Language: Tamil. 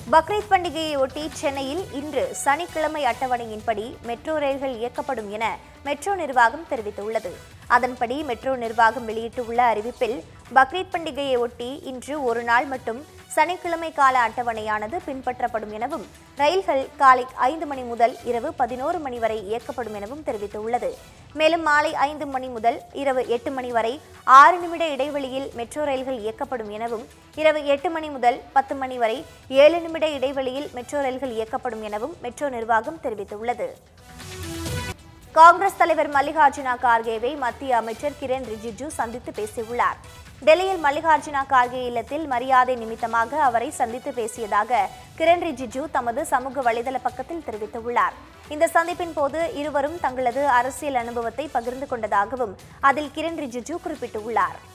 பக்ரீத் பண்டிகையை ஒட்டி சென்னையில் இன்று சனிக்கிழமை அட்டவணையின்படி மெட்ரோ ரயில்கள் இயக்கப்படும் என மெட்ரோ நிர்வாகம் தெரிவித்துள்ளது அதன்படி மெட்ரோ நிர்வாகம் வெளியிட்டுள்ள அறிவிப்பில் பக்ரீத் பண்டிகையை ஒட்டி இன்று ஒரு நாள் மட்டும் சனிக்கிழமை கால அட்டவணையானது பின்பற்றப்படும் எனவும் ரயில்கள் காலை ஐந்து மணி முதல் இரவு பதினோரு மணி வரை இயக்கப்படும் எனவும் தெரிவித்துள்ளது மேலும் மாலை ஐந்து மணி முதல் இரவு எட்டு மணி வரை ஆறு நிமிட இடைவெளியில் மெட்ரோ ரயில்கள் இயக்கப்படும் எனவும் இரவு எட்டு மணி முதல் பத்து மணி வரை ஏழு நிமிட இடைவெளியில் மெட்ரோ ரயில்கள் இயக்கப்படும் எனவும் மெட்ரோ நிர்வாகம் தெரிவித்துள்ளது காங்கிரஸ் தலைவர் மல்லிகார்ஜுனா கார்கேவை மத்திய அமைச்சர் கிரண் ரிஜிஜு சந்தித்து பேசியுள்ளார் டெல்லியில் மல்லிகார்ஜுனா கார்கே இல்லத்தில் மரியாதை நிமித்தமாக அவரை சந்தித்து பேசியதாக கிரண் ரிஜிஜு தமது சமூக வலைதள பக்கத்தில் தெரிவித்துள்ளார் இந்த சந்திப்பின் போது இருவரும் தங்களது அரசியல் அனுபவத்தை பகிர்ந்து கொண்டதாகவும் அதில் கிரண் ரிஜிஜு குறிப்பிட்டுள்ளார்